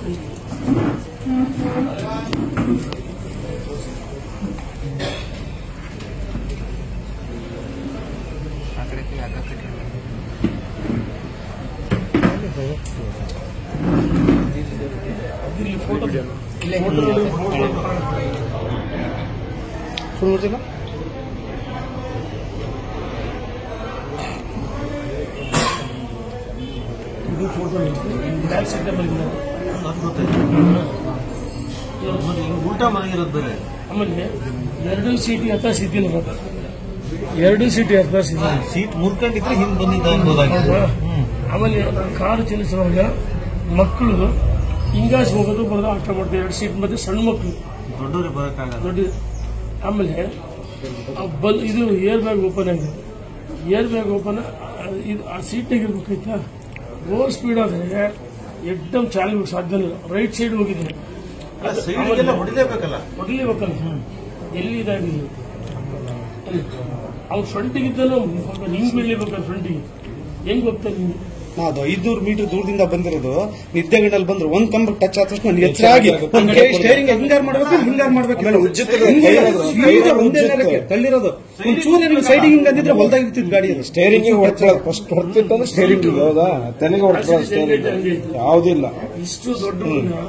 Full ನೋಡ್ತಿಲ್ಲ ಇದು photo back side ಮಲಗಿದ ಊಟ ಮಲಗಿರೋದು ಬೇರೆ ಆಮೇಲೆ ಎರಡು ಸೀಟಿ ಹತ್ತ ಸ್ಥಿತಿ ಎರಡು ಸೀಟಿ ಹತ್ತ ಸ್ಥಿತಿ ಸೀಟ್ ಮುರ್ಕೊಂಡಿದ್ರೆ ಹಿಂದ್ ಬಂದಿದ್ದ ಅನ್ಬೋದಾಗಿತ್ತು ಹ್ಮ್ ಆಮೇಲೆ ಕಾರು ಚಲಿಸುವಾಗ ಮಕ್ಕಳು ಹಿಂಗಾಸಿ ಹೋಗೋದು ಬರೋದು ಆಟ ಮಾಡ್ತಾರೆ ಎರಡು ಸೀಟ್ ಮತ್ತೆ ಸಣ್ಣ ಮಕ್ಕಳು ದೊಡ್ಡವ್ರಿಗೆ ಬರೋಕ್ಕಾಗಲ್ಲ ದೊಡ್ಡ ಆಮೇಲೆ ಆ ಬಲ್ ಇದು ಏರ್ ಬ್ಯಾಗ್ ಓಪನ್ ಆಗಿದೆ ಏರ್ ಬ್ಯಾಗ್ ಓಪನ್ ಇದು ಆ ಸೀಟ್ನಾಗ ಇರ್ಬೇಕಾಯ್ತಾ ಓವರ್ ಸ್ಪೀಡ್ ಆದರೆ ಎಕ್ದಮ್ ಚಾಲಿಗೆ ಸಾಧ್ಯ ಇಲ್ಲ ರೈಟ್ ಸೈಡ್ ಹೋಗಿದೆ ಸೈಡ್ಗೆಲ್ಲ ಹೊಡಿಲೇಬೇಕಲ್ಲ ಹೊಡಲೇಬೇಕಲ್ಲ ಎಲ್ಲಿ ಇದಾಗಿದೆ ಅವ್ನು ಫ್ರಂಟಿಗಿದ್ದನು ಹಿಂಗ್ ಬೀಳ್ಲೇಬೇಕಲ್ಲ ಫ್ರಂಟಿಗೆ ಹೆಂಗ್ ಹೋಗ್ತಾನೆ ಹಿಂಗೆ ನಾ ಅದು ಐದ್ನೂರು ಮೀಟರ್ ದೂರದಿಂದ ಬಂದಿರೋದು ನಿದ್ದೆಗಣ್ಣಲ್ಲಿ ಬಂದ್ರು ಒಂದ್ ಕಂಬ ಟಚ್ ಆದ ತಕ್ಷಣ ನನಗೆ ಎಚ್ಚರಾಗಿ ಒಂದ್ ಕೈ ಸ್ಟೇರಿಂಗ್ ಹಿಂಗಾರ್ ಮಾಡ್ಬೇಕು ಹಿಂಗಾರ್ ಮಾಡ್ಬೇಕು ಆಮೇಲೆ ಉಜ್ಜಿತ್ತು, ಹಿಂಗೆ ಕೈ ಇರೋದು, ಸೀದಾ ಕೈ ಇರೋದು ಒಂದೇ ಉಜ್ಜಿತ್ತು. ನೆಲಕ್ಕೆ ತಳ್ಳಿರೋದು ಒಂದ್ ಚೂರು ನೀವು ಸೈಡಿಗೆ ಹಿಂಗ್ ಅಂದಿದ್ರೆ ಹೊಲ್ದಾಗಿರ್ತಿದ್ ಗಾಡಿ ಅದು ಸ್ಟೇರಿಂಗ್ ಹೊಡ್ಕೊಳ್ಳೋದು ಫಸ್ಟ್ ಹೊಡ್ತಿತ್ತು ಅಂದ್ರೆ ಸ್ಟೇರಿಂಗ್ ಹೌದಾ ತಲೆಗೆ ಹೊಡ್ಕೊಳ್ಳೋದು ಸ್ಟೇರಿಂಗ್ ಯಾವುದಿಲ್ಲ ಇಷ್ಟು ದೊಡ್ಡ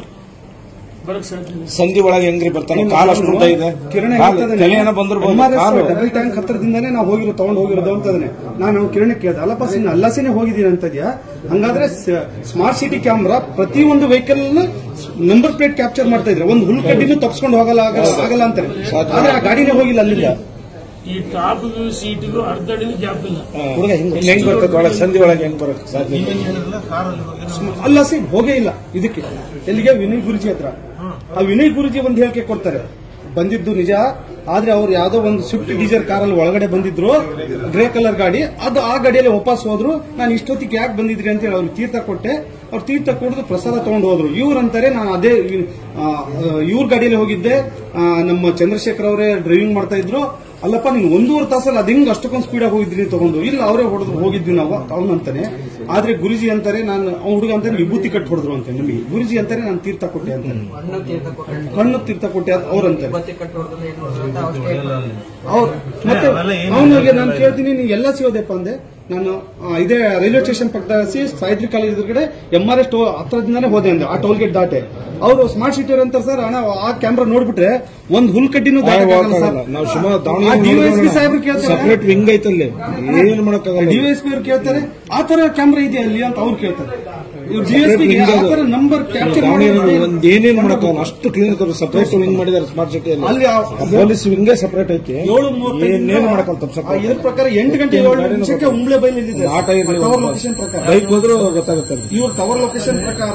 ಬರಕ್ ಸಾಧ್ಯ ಇಲ್ಲ ಸಂಧಿ ಒಳಗೆ ಹೆಂಗ್ರಿ ಬರ್ತಾನೆ ಕಾಲ್ ಅಷ್ಟು ಉದ್ದ ಇದೆ ಕಿರಣ ಕಾಲ್ ತಲೆಯೇನ ಬಂದಿರ್ಬೋದು ಕಾಲು ಡಬಲ್ ಟ್ಯಾಂಕ್ ಹತ್ರದಿಂದಾನೇ ನಾವು ಹೋಗಿರೋ ತಗೊಂಡು ಹೋಗಿರೋದು ಅಂತದನೆ ನಾನು ಕಿರಣ ಕೇಳಿದೆ ಅಲ್ಲಪ್ಪ ಸಿನ್ನ ಅಲ್ಲಸಿನೇ ಹೋಗಿದ್ದೀನಿ ಅಂತದ್ಯಾ ಹಂಗಾದ್ರೆ ಸ್ಮಾರ್ಟ್ ಸಿಟಿ ಕ್ಯಾಮ್ರಾ ಪ್ರತಿಯೊಂದು ವೆಹಿಕಲ್ ನಂಬರ್ ಪ್ಲೇಟ್ ಕ್ಯಾಪ್ಚರ್ ಮಾಡ್ತಾ ಇದ್ರೆ ಒಂದು ಹುಲ್ ಕಡ್ಡಿನೂ ತಪ್ಸ್ಕೊಂಡು ಹೋಗಲ್ಲ ಆಗಲ್ಲ ಆಗಲ್ಲ ಅಂತಾರೆ ಆದ್ರೆ ಆ ಗಾಡಿನೇ ಹೋಗಿಲ್ಲ ಅಲ್ಲಿಂದ ಈ ಟಾಪ್ಗೂ ಸೀಟಿಗೂ ಅರ್ಧ ಅಡಿನೂ ಗ್ಯಾಪ್ ಇಲ್ಲ ಹುಡುಗ ಹಿಂಗ್ ಹೆಂಗ್ ಬರ್ತದೆ ಒಳಗೆ ಸಂಧಿ ಒಳಗೆ ಹೆಂಗ್ ಬರಕ್ ಸಾಧ್ಯ ಇಲ್ಲ. ನೀವೇನ್ ಹೇಳಿದ್ರಲ್ಲ ಕಾರಲ್ಲಿ ಹೋಗಿ ನಾವು- ಅಲ್ಲ ಸಿ ಹೋಗೇ ಇಲ್ಲ ಇದಕ್ಕೆ ಎಲ್ಲಿಗೆ ವಿನಯ್ ಗುರುಜಿ ಹತ್ರ ಆ ವಿನಯ್ ಗುರುಜಿ ಒಂದು ಹೇಳಿಕೆ ಕೊಡ್ತಾರೆ ಬಂದಿದ್ದು ನಿಜ ಆದ್ರೆ ಅವ್ರು ಯಾವ್ದೋ ಒಂದು ಸ್ವಿಫ್ಟ್ ಡೀಸರ್ ಕಾರಲ್ಲಿ ಒಳಗಡೆ ಬಂದಿದ್ರು ಗ್ರೇ ಕಲರ್ ಗಾಡಿ ಅದು ಆ ಗಾಡಿಯಲ್ಲಿ ವಾಪಸ್ ಹೋದ್ರು ನಾನು ಇಷ್ಟೊತ್ತಿಗೆ ಯಾಕೆ ಬಂದಿದ್ರಿ ಅಂತ ಹೇಳಿ ಅವ್ರಿಗೆ ತೀರ್ಥ ಕೊಟ್ಟೆ ಅವ್ರು ತೀರ್ಥ ಕೊಡದು ಪ್ರಸಾದ ತಗೊಂಡು ಹೋದ್ರು ಇವ್ರಂತಾರೆ ನಾನು ಅದೇ ಇವ್ರ ಗಾಡಿಯಲ್ಲಿ ಹೋಗಿದ್ದೆ ಆ, ನಮ್ಮ ಚಂದ್ರಶೇಖರ್ ಅವರೇ ಡ್ರೈವಿಂಗ್ ಮಾಡ್ತಾ ಇದ್ರು ಅಲ್ಲಪ್ಪ ನೀನು ಒಂದೂವರೆ ತಾಸಲ್ಲಿ ಅದ್ ಹೆಂಗ್ ಅಷ್ಟಕ್ಕೊಂದು ಸ್ಪೀಡಾಗಿ ಹೋಗಿದ್ರಿ ತಗೊಂಡು ಇಲ್ಲ ಅವರೇ ಹೊಡೆದು ಹೋಗಿದ್ವಿ ನಾವು ಅವನಂತಾನೆ ಆದ್ರೆ ಗುರುಜಿ ಅಂತಾರೆ ನಾನು ಅವ್ನ ಹುಡುಗ ಅಂತಾನೆ ವಿಭೂತಿ ಕಟ್ ಹೊಡೆದ್ರು ಅಂತ ನಮಗೆ ಗುರುಜಿ ಅಂತಾರೆ ನಾನು ತೀರ್ಥ ಕೊಟ್ಟೆ ಅಂತ ಹಣ್ಣು ತೀರ್ಥ ಕೊಟ್ಟರೆ ಹಣ್ಣು ತೀರ್ಥ ಕೊಟ್ಟೆ ಅಂತ ಅವ್ರಂತಾರೆ ಬತ್ತಿ ಕಟ್ಟು ಹೊಡೆದ್ರೆ ಏನು ಅಂತ ಅವ್ರು statement ಅವ್ರು ಮತ್ತೆ ಅವೆಲ್ಲ ಏನು ಅವನಿಗೆ ನಾನು ಕೇಳ್ತೀನಿ ನೀ ಎಲ್ಲ ಸಿಗೋದಪ್ಪ ಅಂದೆ ನಾನು ಆ, ಇದೇ ರೈಲ್ವೆ ಸ್ಟೇಷನ್ ಪಕ್ಕದ ಸಿ ಸಾಯಿತ್ರಿ ಕಾಲೇಜ್ ಎದುರುಗಡೆ ಎಂ ಆರ್ ಎಸ್ ಟೋ ಹತ್ರದಿಂದಾನೇ ಹೋದೆ ಅಂದೆ ಆ ಟೋಲ್ ಗೇಟ್ ದಾಟೆ ಅವರು ಸ್ಮಾರ್ಟ್ ಸಿಟಿ ಅಂತ ಸರ್ ಹಣ ಆ ಕ್ಯಾಮ್ರಾ ನೋಡ್ಬಿಟ್ರೆ ಒಂದ್ ಹುಲ್ ಕಡ್ಡಿನೂ ದಾಟಕ್ಕಾಗಲ್ಲ ಸರ್. ನಾವು ಸುಮಾರು ಆ DYSP ಸಾಹೇಬ್ರು ಕೇಳ್ತಾರೆ ಸಪರೇಟ್ ವಿಂಗ್ ಐತಲ್ಲಿ ಏನು ಮಾಡಕ್ಕಾಗಲ್ಲ ಡಿವೈಎಸ್ಪಿ ಅವ್ರು ಕೇಳ್ತಾರೆ ಆ ತರ ಕ್ಯಾಮ್ರಾ ಇದೆಯಾ ಅಲ್ಲಿ ಅಂತ ಅವ್ರು ಕೇಳ್ತಾರೆ ಇವ್ರು ಡಿಎಸ್ಪಿ ಆ ತರ ನಂಬರ್ ಕ್ಯಾಪ್ಚರ್ ದಾವಣಗೆರೆ ಒಂದ್ ಏನೇನು ಮಾಡಕ್ಕಾಗಲ್ಲ ಅಷ್ಟು ಕ್ಲೀನ್ ಸಪರೇಟ್ ವಿಂಗ್ ಮಾಡಿದ್ದಾರೆ ಸ್ಮಾರ್ಟ್ ಸಿಟಿಯಲ್ಲಿ ಅಲ್ಲಿ ಆ- ಪೊಲೀಸ್ ವಿಂಗೇ ಸಪರೇಟ್ ಐತಿ ಏಳು ಮೂವತ್ತೈದು ಏನೇನು ಮಾಡಕ್ಕಲ್ಲ ತಪ್ಪ ಆ, ಇದ್ರ ಪ್ರಕಾರ ಎಂಟು ಗಂಟೆ ಏಳು ನಿಮಿಷಕ್ಕೆ ಉಂಬ್ಳೆ ಬೈಲಿದೆ ಆಟ ಇರ್ಲಿ ಟವರ್ ಲೊಕೇಶನ್ ಪ್ರಕಾರ ಬೈಕ್ ಹೋದ್ರೂ ಗೊತ್ತಾಗುತ್ತೆ ಅಲ್ಲಿ. ಇವ್ರ ಟವರ್ ಲೊಕೇಶನ್ ಪ್ರಕಾರ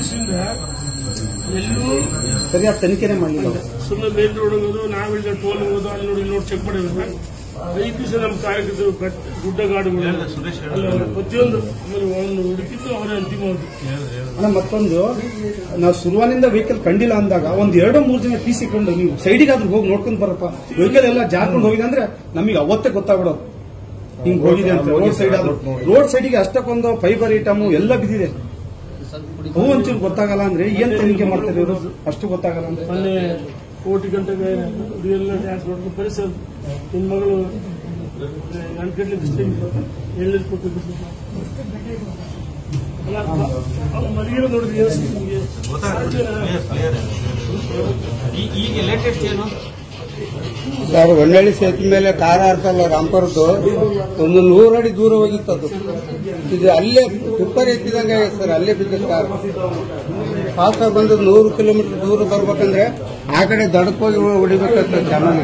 ಎಲ್ಲೂ ಸರಿಯಾದ ತನಿಖೆನೆ ಮಾಡಲಿಲ್ಲ ಅವ್ರು. ಸುಮ್ಮನೆ ಮೇಲ್ ರೋಡ್ ಹೋಗೋದು ನಾವಿಲ್ಲ ಟೋಲ್ ಹೋಗೋದು ಅಲ್ಲಿ ನೋಡಿ ಇಲ್ಲಿ ನೋಡಿ ಚೆಕ್ ಮಾಡಿದ್ರೆ ಐದು ದಿವಸ ನಮ್ಮ ಕಾಯಕದ್ದು ಬೆಟ್ಟ ಗುಡ್ಡ ಗಾಡುಗಳು ಸುರೇಶ್ ಅಲ್ಲ, ಅಲ್ಲ, ಪ್ರತಿಯೊಂದು ಆಮೇಲೆ ಒಂದು ಹುಡುಕಿದ್ದು ಅವರೇ ಅಂತಿಮವಾಗಿ ಅಣ್ಣ ಮತ್ತೊಂದು ನಾವು ಶುರುವಾನಿಂದ ವೆಹಿಕಲ್ ಕಂಡಿಲ್ಲ ಅಂದಾಗ ಒಂದ್ ಎರಡು ಮೂರು ಜನ ಟಿ ಸಿ ಕೊಂಡು ನೀವು ಸೈಡಿಗಾದ್ರೂ ಹೋಗಿ ನೋಡ್ಕೊಂಡ್ ಬರಪ್ಪ ವೆಹಿಕಲ್ ಎಲ್ಲ ಜಾರ್ಕೊಂಡು ಹೋಗಿದೆ ಅಂದ್ರೆ ನಮಗೆ ಅವತ್ತೇ ಗೊತ್ತಾಗ್ಬಿಡೋದು ಹಿಂಗ್ ಹೋಗಿದೆ ಅಂತ ರೋಡ್ ಸೈಡ್ ಆದ್ರೂ ರೋಡ್ ಸೈಡಿಗೆ ಅಷ್ಟಕ್ಕೊಂದು ಫೈಬರ್ ಐಟಮ್ ಎಲ್ಲ ಬಿದ್ದಿದೆ ಹೂ ಒಂಚೂರು ಗೊತ್ತಾಗಲ್ಲ ಅಂದ್ರೆ ಏನ್ ತನಿಖೆ ಮಾಡ್ತಾರೆ ಇವರು ಅಷ್ಟು ಗೊತ್ತಾಗಲ್ಲ ಅಂದ್ರೆ ಮೊನ್ನೆ ಕೋಟಿ ಗಂಟೆಗೆ ಎಲ್ಲ ಡ್ಯಾನ್ಸ್ ಮಾಡ್ಕೊಂಡು ಪರಿಸರ ನಿನ್ನ ಮಗಳು ಗಂಟೆ ಗಂಟೆ ಬಿಸಿಲಿಗೆ ಎಳ್ನೀರು ಕೊಟ್ಟು ಬಿಸಿಲು ಅಲ್ಲ ಅವ್ನು ಮರಿಗಿರೋ ನೋಡಿದ್ರೆ ಏನು ಅನ್ಸುತ್ತೆ ನಿಮ್ಗೆ? ಗೊತ್ತಾಗುತ್ತೆ Clear, clear. ಈ- ಈಗ ಲೇಟೆಸ್ಟ್ ಏನು ಸರ್ ಹೊನ್ನಳ್ಳಿ ಸೇತುವೆ ಮೇಲೆ ಕಾರ ಹಾರ್ತಲ್ಲ ರಾಂಪುರದ್ದು ಒಂದು ನೂರಡಿ ದೂರ ಹೋಗಿತ್ತು ಅದು ಇದು ಅಲ್ಲೇ ಟಿಪ್ಪರ್ ಎತ್ತಿದಂಗೆ ಆಗೈತೆ ಸರ್ ಅಲ್ಲೇ ಬಿದ್ದ ಕಾರ್ ಫಾಸ್ಟ್ ಆಗಿ ಬಂದು ನೂರು ಕಿಲೋಮೀಟರ್ ದೂರ ಬರ್ಬೇಕಂದ್ರೆ ಆ ಕಡೆ ದಡಕ್ಕೆ ಹೋಗಿ ಹೊಡಿಬೇಕಾಗ್ತದೆ ಚೆನ್ನಾಗಿ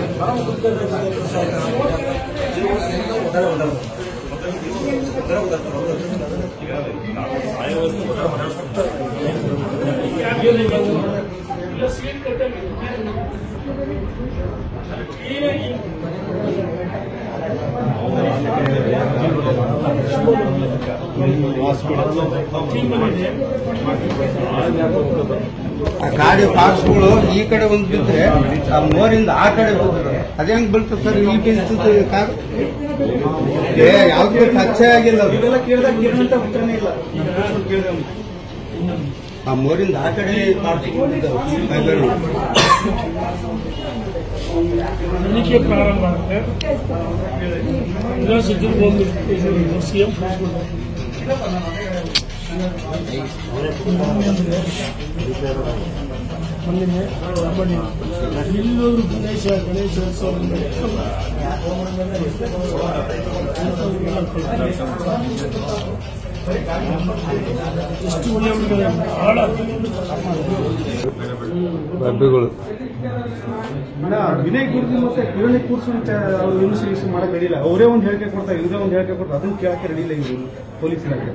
ಆ ಗಾಡಿ ಪಾರ್ಟ್ಸ್ಗಳು ಈ ಕಡೆ ಒಂದು ಬಿದ್ದರೆ ಆ ಮೋರಿಂದ ಆ ಕಡೆ ಹೋಗ್ತದೆ ಅದೇ ಹೆಂಗ್ ಬೀಳ್ತದೆ ಸರ್ ಈ ಬೀಳ್ತದೆ ಕಾರ್ ಏ ಯಾವ್ದು ಟಚ್ ಆಗಿಲ್ಲ ಅದು ಇವೆಲ್ಲ ಕೇಳಿದಾಗ ಏನಂತ ಉತ್ತರನೇ ಇಲ್ಲ ಕೇಳಿದೆ ಆ ಮೋರಿಂದ ಆ ಕಡೆ ಕಾಡ್ತಿದ್ದಾವೆ ಕೈಗಳು ತನಿಖೆ ಪ್ರಾರಂಭ ಆಗುತ್ತೆ ಗೃಹ ಸಚಿವರು ಒಂದು ಸಿಎಂ ಮೊನ್ನೆ ಮಾಡಿ ಎಲ್ಲರೂ ಗಣೇಶ ಗಣೇಶೋತ್ಸವ ಎಷ್ಟು ಒಳ್ಳೆ ಹುಡುಗರು ಬಹಳ ಡಬ್ಬಿಗಳು ಅಣ್ಣ, ವಿನಯ್ ಗುರುಜಿ ಮತ್ತೆ ಕಿರಣಿ ಕೂರ್ಸು ಅವ್ರು ಇನ್ವೆಸ್ಟಿಗೇಷನ್ ಮಾಡಕ್ ರೆಡಿಲ್ಲ ಅವರೇ ಒಂದು ಹೇಳಿಕೆ ಕೊಡ್ತಾರೆ ಇವರೇ ಒಂದು ಹೇಳಿಕೆ ಕೊಡ್ತಾರೆ ಅದನ್ನ ಕೇಳಕ್ಕೆ ರೆಡಿಲ್ಲ ಇವರು ಪೊಲೀಸ್ ಇಲಾಖೆ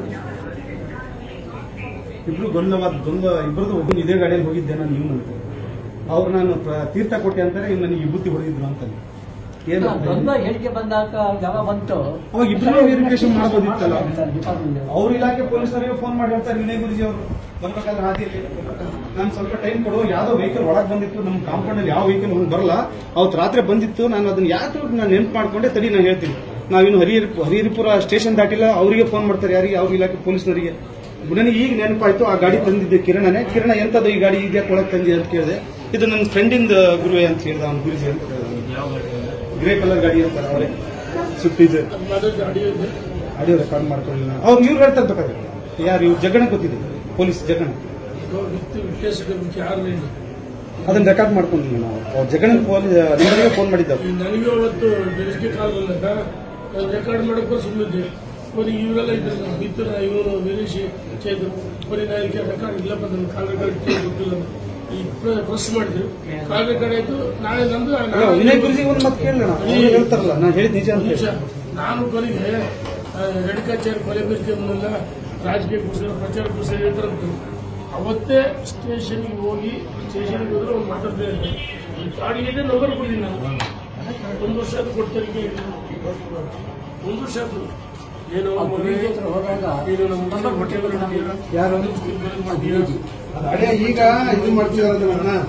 ಇಬ್ರು ಗೊಂದಲವಾದ ದ್ವಂದ್ವ ಇಬ್ಬರದು ಒಬ್ಬನು ಇದೇ ಗಾಡಿಯಲ್ಲಿ ಹೋಗಿದ್ದೆ ನಾನು ನೀವು ಅಂತ ಅವ್ರು ನಾನು ಪ್ರ- ತೀರ್ಥ ಕೊಟ್ಟೆ ಅಂತಾರೆ ಇವ್ರು ನನಗೆ ವಿಭೂತಿ ಹೊಡೆದಿದ್ರು ಅಂತ ಏನು ದ್ವಂದ್ವ ಹೇಳಿಕೆ ಬಂದಾಗ ಯಾವ ಬಂತು ಅವಾಗ ಇಬ್ರು ವೆರಿಫಿಕೇಶನ್ ಮಾಡ್ಬೋದಿತ್ತಲ್ಲ ಅವ್ರ ಇಲಾಖೆ ಪೊಲೀಸರಿಗೆ ಫೋನ್ ಮಾಡಿ ಹೇಳ್ತಾರೆ ವಿನಯ್ ಗುರುಜಿ ಅವರು ಬರ್ಬೇಕಾದ್ರೆ ಹಾದಿಯಲ್ಲಿ ನಾನು ಸ್ವಲ್ಪ ಟೈಮ್ ಕೊಡು ಯಾವ್ದೋ ವೆಹಿಕಲ್ ಒಳಗೆ ಬಂದಿತ್ತು ನಮ್ಮ ಕಾಂಪೌಂಡ್ ಅಲ್ಲಿ ಯಾವ ವೆಹಿಕಲ್ ಒಂದು ಬರಲ್ಲ ಅವತ್ತು ರಾತ್ರಿ ಬಂದಿತ್ತು ನಾನು ಅದನ್ನ ಯಾಕೆ ನಾನು ನೆನ್ಪು ಮಾಡ್ಕೊಂಡೆ ತಡಿ ನಾನು ಹೇಳ್ತೀನಿ ನಾವಿನ್ನು ಹರಿಹರ ಹರಿಹರಪುರ ಸ್ಟೇಷನ್ ದಾಟಿಲ್ಲ ಅವರಿಗೆ ಫೋನ್ ಮಾಡ್ತಾರೆ ಯಾರಿಗೆ ಅವ್ರ ಇಲಾಖೆ ಪೊಲೀಸ್ನವರಿಗೆ ನನಗೆ ಈಗ ನೆನಪಾಯ್ತು ಆ ಗಾಡಿ ತಂದಿದ್ದೆ ಕಿರಣನೇ ಕಿರಣ ಎಂತದ್ದು ಈ ಗಾಡಿ ಇದೆಯಾ ಒಳಗೆ ತಂದಿ ಅಂತ ಕೇಳಿದೆ ಇದು ನನ್ನ ಫ್ರೆಂಡಿಂದ ಗುರುವೆ ಅಂತ ಹೇಳಿದ ಅವ್ನ ಗುರುಜಿ ಅಂತ ಗ್ರೇ ಕಲರ್ ಗಾಡಿ ಅಂತಾರೆ ಅವರೇ ಸ್ವಿಫ್ಟ್ ಡಿಸೈರ್ ಗಾಡಿ ಇದೆ ಆಡಿಯೋ ರೆಕಾರ್ಡ್ ಮಾಡ್ಕೊಳ್ಳಿಲ್ಲ ಅವ್ರು ಇವ್ರು ಹೇಳ್ತಾ ಬೇಕಾದ್ರೆ ಯಾರು ಇವ್ರು ಜಗಣ ಗೊತ್ತಿದೆ ಪೊಲೀಸ್ ಜಗಣ ವಿಶ್ಲೇಷಕರು ಯಾರು ಇಲ್ಲ ಅದನ್ನ ರೆಕಾರ್ಡ್ ಮಾಡ್ಕೊಂಡಿಲ್ಲ ನಾವು ಅವ್ರು ಜಗಣ ಫೋನ್ ನಂಬರಿಗೆ ಫೋನ್ ಮಾಡಿದ್ದವು ನನಗೆ ಅವತ್ತು ಬೆಳಗ್ಗೆ ಕಾಲ್ ಬಂದಾಗ ನಾನು ರೆಕಾರ್ಡ್ ಮಾಡಕ್ಕೆ ಸುಮ್ಮನಿದ್ದೆ ಬರೀ ಇವರೆಲ್ಲ ಇದ್ರು ಬಿತ್ತರ ಇವನು ವೀರೇಶ್ ಚೇತು ಬರೀ ನಾನು ಇದಕ್ಕೆ ರೆಕಾರ್ಡ್ ಇಲ್ಲಪ್ಪ ನನ್ನ ಕಾಲ್ ರೆಕಾರ್ಡ್ ಗೊತ್ತಿಲ್ಲ ಈ ಪ್ರೆಸ್ ಮಾಡಿದ್ರು ಕಾಲ್ ರೆಕಾರ್ಡ್ ಆಯ್ತು ನಾಳೆ ನಂದು ಅಲ್ಲ, ನಾನು- ವಿನಯ್ ಗುರುಜಿ ಒಂದು ಮತ್ತೆ ಕೇಳೋಣ ಅವ್ರು ಹೇಳ್ತಾರಲ್ಲ ನಾನು ಹೇಳಿದ್ ನಿಜ ಅಂತ ನಿಮಿಷ. ಹೇಳಿ ನಾನು ಕೊನೆಗೆ ರೆಡ್ ಕಚೇರಿ ಕೊಲೆ ಬೇರಿಕೆಯನ್ನೆಲ್ಲ ರಾಜಕೀಯಕ್ಕೋಸ್ಕರ ಪ್ರಚಾರಕ್ಕೋಸ್ಕರ ಹೇಳ್ತಾರಂತ ಅವತ್ತೇ ಸ್ಟೇಷನ್ಗೆ ಹೋಗಿ ಸ್ಟೇಷನ್ಗೆ ಹೋದ್ರೆ ಅವ್ನು ಮಾತಾಡ್ತಾ ಇದ್ದೆ ಈ ಗಾಡಿಗೆ ನಂಬರ್ ಕೊಡಿ ನಾನು ಒಂದು ವರ್ಷ ಆದ್ರೂ ಕೊಡ್ತಾರೆ ಒಂದು ವರ್ಷ ಆಯ್ತು ಏನು ಮನೆ ಹೋದಾಗ ಏನು ನಮ್ಮ ನಂಬರ್ ಕೊಟ್ಟಿದ್ದಾರೆ ಯಾರು ಅದೇ ಈಗ ಇದು ಮಾಡ್ತಿದಾರಲ್ಲ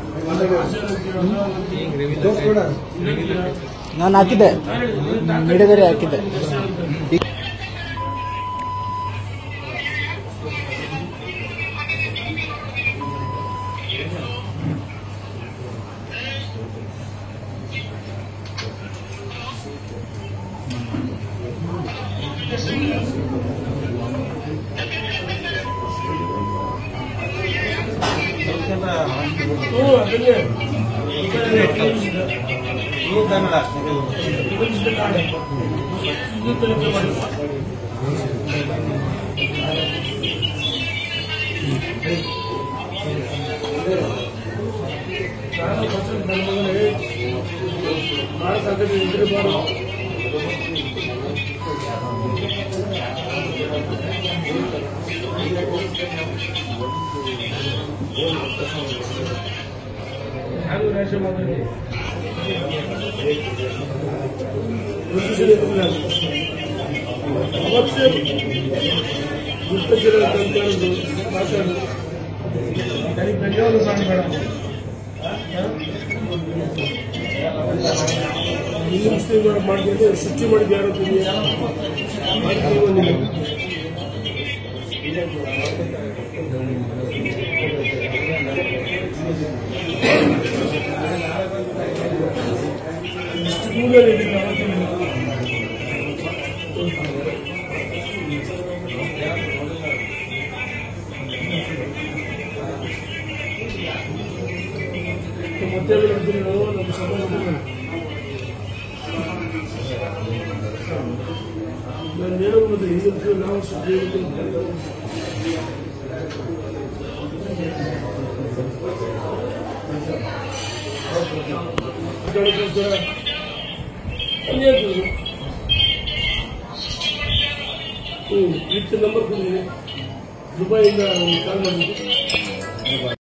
ತೋರಿಸ್ಬೇಡ ನಾನು ಹಾಕಿದ್ದೆ ಮೀಡಿಯಾದಲ್ಲಿ ಹಾಕಿದ್ದೆ ಹ್ಞೂ ಅದನ್ನೇ ನೀವು ಕನ್ನಡ ಇದು ತನಿಖೆ ಮಾಡಿ ನಾನು ಫಸ್ಟ್ ನನ್ನ ಮಗನಿಗೆ ಭಾಳ ಸಾಕಷ್ಟು ಇದ್ರೆ ಬಾರು ನಾನು ರಾಶಿ ಮಾಡಿದೆ ಒಂದು ಸಲ ಇಲ್ಲ. ಅವತ್ತೇ ಗುಪ್ತಚರ ಅಂತ ಹೇಳಿದ್ರು ಮಾತಾಡಿದ್ರು ನನಗೆ ಬೆಳೆಯೋದು ಮಾಡಬೇಡ ಇಂಗ್ಲಿಷ್ ಮಾಡಿದ್ರೆ ಸೃಷ್ಟಿ ಮಾಡಿದ ಯಾರು ಮಾಡ್ತೀವಿ ಬಂದಿಲ್ಲ ಇಷ್ಟು ಕೂಡಲೇ ಹೇಳಿದ್ದು ಅವತ್ತಿನ ಮತ್ತೆ ಹೇಳ್ತೀನಿ ನಾವು ನಮ್ಮ ಸಮಾಜದಲ್ಲಿ ನಾನು ಹೇಳುವುದು ಹಿಂದಿನ ನಾವು ಸುದ್ದಿ ಹೇಳ್ತೀನಿ ಅದಕ್ಕೋಸ್ಕರ ಅನ್ಯಾಯ ಹ್ಞೂ ಇತ್ತು ನಂಬರ್ ಕೊಟ್ಟಿದ್ದೀನಿ ದುಬೈಯಿಂದ ಕಾಲ್ ಮಾಡಿದ್ದು